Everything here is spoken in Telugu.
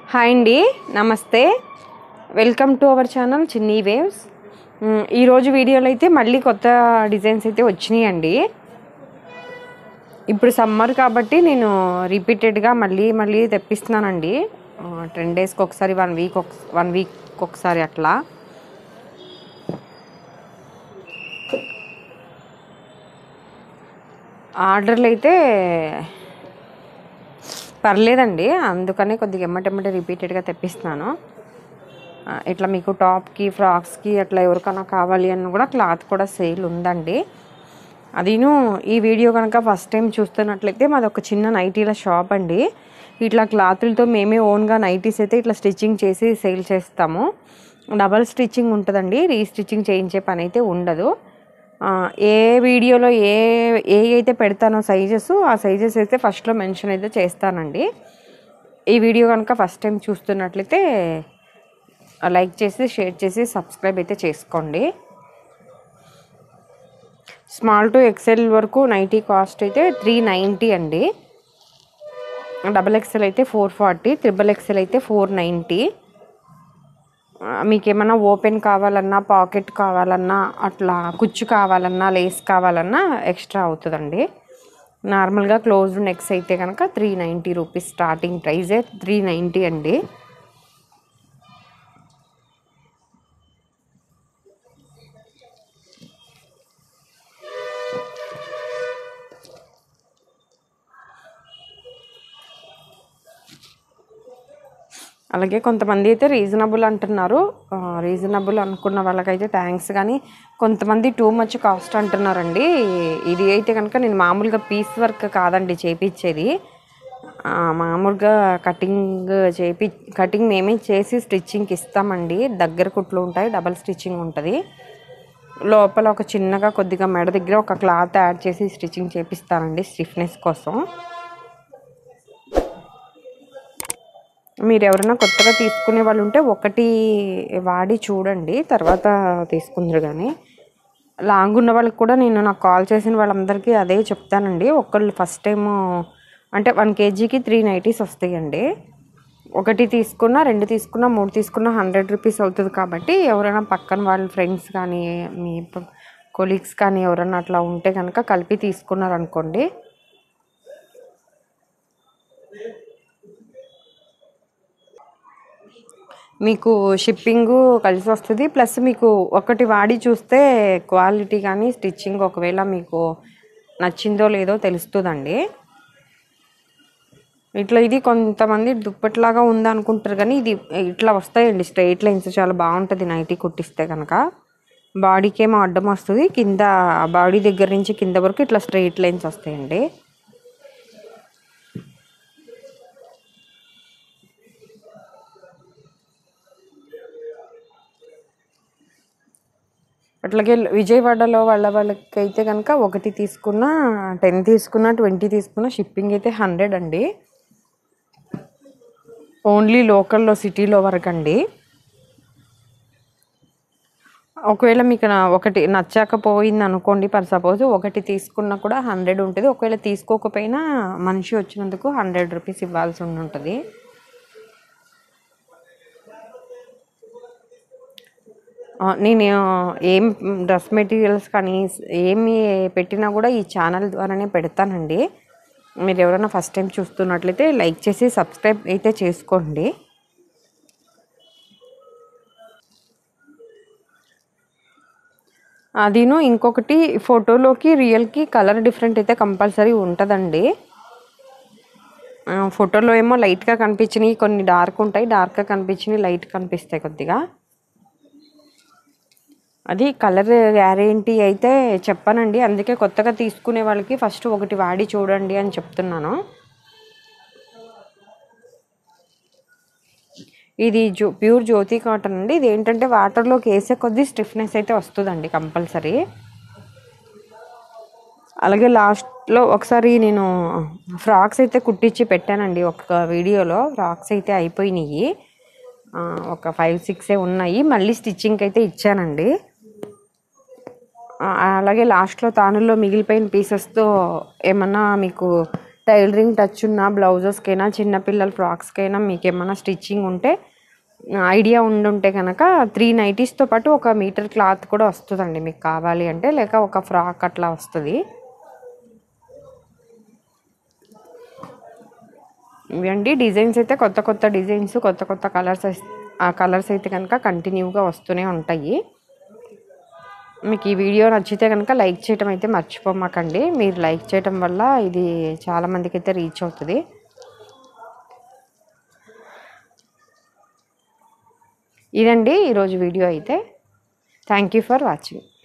హాయ్ అండి నమస్తే welcome to our channel Chinni waves మ్, ఈరోజు వీడియోలో అయితే మళ్ళీ కొత్త డిజైన్స్ అయితే వచ్చినాయండి ఇప్పుడు సమ్మర్ కాబట్టి నేను రిపీటెడ్గా మళ్ళీ మళ్ళీ తెప్పిస్తున్నానండి టెన్ డేస్కి ఒకసారి వన్ వీక్ ఒక వన్ వీక్ ఒకసారి అట్లా ఆర్డర్లు అయితే పర్లేదండి అందుకనే కొద్దిగా ఎమ్మటెమ్మటే రిపీటెడ్గా తెప్పిస్తున్నాను ఆ, ఇట్లా మీకు టాప్కి ఫ్రాక్స్కి అట్లా ఎవరికైనా కావాలి అని కూడా క్లాత్ కూడా సేల్ ఉందండి అదిను ఈ వీడియో కనుక ఫస్ట్ టైం చూస్తున్నట్లయితే మాది ఒక చిన్న నైటీల షాప్ అండి ఇట్లా క్లాతులతో మేమే ఓన్గా నైటీస్ అయితే ఇట్లా స్టిచ్చింగ్ చేసి సేల్ చేస్తాము డబల్ స్టిచ్చింగ్ ఉంటుందండి రీస్టిచ్చింగ్ చేయించే పని అయితే ఉండదు ఆ, ఏ వీడియోలో ఏ ఏ అయితే పెడతానో సైజెస్ ఆ సైజెస్ అయితే ఫస్ట్లో మెన్షన్ అయితే చేస్తానండి ఈ వీడియో కనుక ఫస్ట్ టైం చూస్తున్నట్లయితే లైక్ చేసి షేర్ చేసి సబ్స్క్రైబ్ అయితే చేసుకోండి స్మాల్ టు ఎక్సెల్ వరకు నైంటీ కాస్ట్ అయితే త్రీ నైంటీ అండి డబల్ ఎక్సెల్ అయితే ఫోర్ ఫార్టీ త్రిబుల్ ఎక్సెల్ అయితే ఫోర్ నైంటీ మీకు ఏమైనా ఓపెన్ కావాలన్నా పాకెట్ కావాలన్నా అట్లా కుచ్చు కావాలన్నా లేస్ కావాలన్నా ఎక్స్ట్రా అవుతుందండి నార్మల్గా క్లోజ్డ్ నెక్స్ అయితే కనుక త్రీ నైంటీ రూపీస్ స్టార్టింగ్ ప్రైజే త్రీ నైంటీ అండి అలాగే కొంతమంది అయితే రీజనబుల్ అంటున్నారు రీజనబుల్ అనుకున్న వాళ్ళకైతే థ్యాంక్స్ కానీ కొంతమంది టూ మచ్ కాస్ట్ అంటున్నారండి ఇది అయితే కనుక నేను మామూలుగా పీస్ వర్క్ కాదండి చేపించేది ఆ, మామూలుగా కటింగ్ చేపి కటింగ్ మేమే చేసి స్టిచ్చింగ్కి ఇస్తామండి దగ్గర కుట్లు ఉంటాయి డబల్ స్టిచ్చింగ్ ఉంటుంది లోపల ఒక చిన్నగా కొద్దిగా మెడ దగ్గర ఒక క్లాత్ యాడ్ చేసి స్టిచ్చింగ్ చేపిస్తానండి స్టిఫ్నెస్ కోసం మీరు ఎవరైనా కొత్తగా తీసుకునే వాళ్ళు ఉంటే ఒకటి వాడి చూడండి తర్వాత తీసుకుందరు కానీ లాంగ్ ఉన్న వాళ్ళకి కూడా నేను నాకు కాల్ చేసిన వాళ్ళందరికీ అదే చెప్తానండి ఒకళ్ళు ఫస్ట్ టైం అంటే వన్ కేజీకి త్రీ నైటీస్ వస్తాయండి ఒకటి తీసుకున్నా రెండు తీసుకున్నా మూడు తీసుకున్నా హండ్రెడ్ రూపీస్ అవుతుంది కాబట్టి ఎవరైనా పక్కన వాళ్ళ ఫ్రెండ్స్ కానీ మీ కొలీగ్స్ కానీ ఎవరైనా అట్లా ఉంటే కనుక కలిపి తీసుకున్నారనుకోండి మీకు షిప్పింగ్ కలిసి వస్తుంది ప్లస్ మీకు ఒకటి వాడి చూస్తే క్వాలిటీ కానీ స్టిచ్చింగ్ ఒకవేళ మీకు నచ్చిందో లేదో తెలుస్తుందండి ఇట్లా ఇది కొంతమంది దుప్పట్లాగా ఉంది అనుకుంటారు కానీ ఇది ఇట్లా వస్తాయండి స్ట్రైట్ లైన్స్ చాలా బాగుంటుంది నైటీ కుట్టిస్తే కనుక బాడీకి ఏమో అడ్డం వస్తుంది కింద బాడీ దగ్గర నుంచి కింద వరకు ఇట్లా స్ట్రైట్ లైన్స్ వస్తాయండి అట్లాగే విజయవాడలో వాళ్ళ వాళ్ళకైతే కనుక ఒకటి తీసుకున్నా టెన్ తీసుకున్నా ట్వంటీ తీసుకున్నా షిప్పింగ్ అయితే హండ్రెడ్ అండి ఓన్లీ లోకల్లో సిటీలో వరకు అండి ఒకవేళ మీకు నా- ఒకటి నచ్చకపోయింది అనుకోండి ఫర్ సపోజ్ ఒకటి తీసుకున్నా కూడా హండ్రెడ్ ఉంటుంది ఒకవేళ తీసుకోకపోయినా మనిషి వచ్చినందుకు హండ్రెడ్ రూపీస్ ఇవ్వాల్సి ఉంటుంది ఆ, నేను ఏం డ్రెస్ మెటీరియల్స్ కానీ ఏమి పెట్టినా కూడా ఈ ఛానల్ ద్వారానే పెడతానండి మీరు ఎవరైనా ఫస్ట్ టైం చూస్తున్నట్లయితే లైక్ చేసి సబ్స్క్రైబ్ అయితే చేసుకోండి అదిను ఇంకొకటి ఫోటోలోకి రియల్కి కలర్ డిఫరెంట్ అయితే కంపల్సరీ ఉంటుందండి ఆ, ఫోటోలో ఏమో లైట్గా కనిపించినాయి కొన్ని డార్క్ ఉంటాయి డార్క్గా కనిపించినవి లైట్ కనిపిస్తాయి కొద్దిగా అది కలర్ గ్యారెంటీ అయితే చెప్పానండి అందుకే కొత్తగా తీసుకునే వాళ్ళకి ఫస్ట్ ఒకటి వాడి చూడండి అని చెప్తున్నాను ఇది జో ప్యూర్ జ్యోతి కాటన్ అండి ఇది ఏంటంటే వాటర్లోకి వేసే కొద్దీ స్టిఫ్నెస్ అయితే వస్తుందండి కంపల్సరీ అలాగే లాస్ట్లో ఒకసారి నేను ఫ్రాక్స్ అయితే కుట్టించి పెట్టానండి ఒక వీడియోలో ఫ్రాక్స్ అయితే అయిపోయినాయి ఆ, ఒక ఫైవ్ సిక్సే ఉన్నాయి మళ్ళీ స్టిచ్చింగ్కి అయితే ఇచ్చానండి ఆ, అలాగే లాస్ట్లో తానుల్లో మిగిలిపోయిన పీసెస్తో ఏమన్నా మీకు టైలరింగ్ టచ్ ఉన్న బ్లౌజెస్కైనా చిన్నపిల్లల ఫ్రాక్స్కైనా మీకు ఏమైనా స్టిచ్చింగ్ ఉంటే ఐడియా ఉండుంటే కనుక త్రీ నైటీస్తో పాటు ఒక మీటర్ క్లాత్ కూడా వస్తుందండి మీకు కావాలి అంటే లేక ఒక ఫ్రాక్ అట్లా వస్తుంది ఇవండి డిజైన్స్ అయితే కొత్త కొత్త డిజైన్స్ కొత్త కొత్త కలర్స్ ఆ కలర్స్ అయితే కనుక కంటిన్యూగా వస్తూనే ఉంటాయి మీకు ఈ వీడియో నచ్చితే కనుక లైక్ చేయటం అయితే మర్చిపోమాకండి మీరు లైక్ చేయటం వల్ల ఇది చాలామందికి అయితే రీచ్ అవుతుంది ఇదండి ఈరోజు వీడియో అయితే థ్యాంక్ యూ ఫర్ వాచింగ్